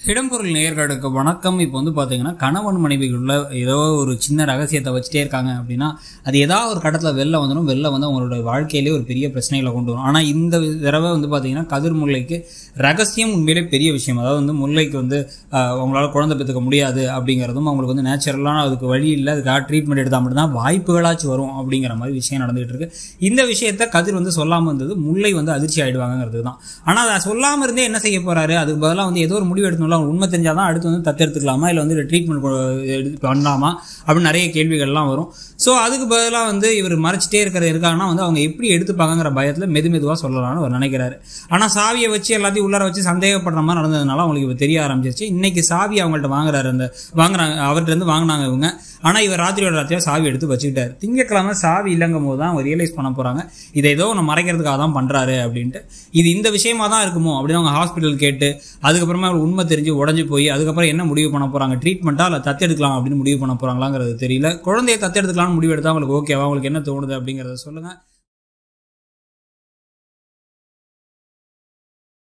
இடம்பொருள் நேயர்களுக்கு வணக்கம் இப்போ வந்து பார்த்தீங்கன்னா கணவன் மனைவிக்குள்ள ஏதோ ஒரு சின்ன ரகசியத்தை வச்சுட்டே இருக்காங்க அப்படின்னா அது ஏதாவது ஒரு கட்டத்தில் வெளில வந்துடும் வெளில வந்து அவங்களோட வாழ்க்கையிலே ஒரு பெரிய பிரச்சனைகளை கொண்டு வரும் ஆனால் இந்த தடவை வந்து பார்த்தீங்கன்னா கதிர் முல்லைக்கு ரகசியம் உண்மையிலே பெரிய விஷயம் அதாவது வந்து முல்லைக்கு வந்து ஆஹ், அவங்களால குழந்தை பெற்றுக்க முடியாது அப்படிங்கிறதும் அவங்களுக்கு வந்து நேச்சுரலான அதுக்கு வழி இல்லை அதுக்காக ட்ரீட்மெண்ட் எடுத்தால் மட்டும்தான் வாய்ப்புகளாச்சும் வரும் அப்படிங்கிற மாதிரி விஷயம் நடந்துகிட்டு இருக்கு இந்த விஷயத்த கதிர் வந்து சொல்லாமல் இருந்தது முல்லை வந்து அதிர்ச்சி ஆயிடுவாங்கிறது தான் ஆனால் அதை சொல்லாமல் இருந்தே என்ன செய்ய போறாரு அதுக்கு பதிலாக வந்து ஏதோ ஒரு முடிவு எடுக்கணும்ல அவங்க உண்மை தெரிஞ்சால் தான் அடுத்து வந்து தத்தெடுத்துக்கலாமா இல்லை வந்து ட்ரீட்மெண்ட் எடுத்து பண்ணலாமா அப்படின்னு நிறைய கேள்விகள்லாம் வரும் ஸோ அதுக்கு பதிலாக வந்து இவர் மறைச்சிட்டே இருக்கிற இருக்காங்கன்னா வந்து அவங்க எப்படி எடுத்துப்பாங்கங்கிற பயத்தில் மெது மெதுவாக சொல்லலாம்னு அவர் நினைக்கிறாரு ஆனால் சாவியை வச்சு எல்லாத்தையும் உள்ளார வச்சு சந்தேகப்படுற மாதிரி நடந்ததுனால அவங்களுக்கு இப்போ தெரிய ஆரம்பிச்சிருச்சு இன்னைக்கு சாவி அவங்கள்ட்ட வாங்குறாரு அந்த வாங்குறாங்க அவர்கிட்ட இருந்து வாங்கினாங்க இவங்க ஆனால் இவர் ராத்திரியோட ராத்திரியா சாவி எடுத்து வச்சுக்கிட்டாரு திங்கக்கிழமை சாவி இல்லைங்கும் போது தான் அவங்க ரியலைஸ் பண்ண போகிறாங்க இதை ஏதோ ஒன்று மறைக்கிறதுக்காக தான் பண்ணுறாரு அப்படின்ட்டு இது இந்த விஷயமா தான் இருக்குமோ அப்படின்னு அவங்க ஹாஸ்பிட்டல் கேட்டு அதுக்கப்புறமா அவங்களுக்கு உண்மை தெரிஞ்சு உடஞ்சி போய் அதுக்கப்புறம் என்ன முடிவு பண்ண போகிறாங்க ட்ரீட்மெண்ட்டா இல்லை தத்தெடுக்கலாம் அப்படின்னு முடிவு பண்ண போகிறாங்களாங்கிறது தெரியல குழந்தைய தத்தெடுத்துக்கலாம்னு முடிவு எடுத்தால் அவங்களுக்கு ஓகேவா அவங்களுக்கு என்ன தோணுது அப்படிங்கிறத சொல்லுங்கள்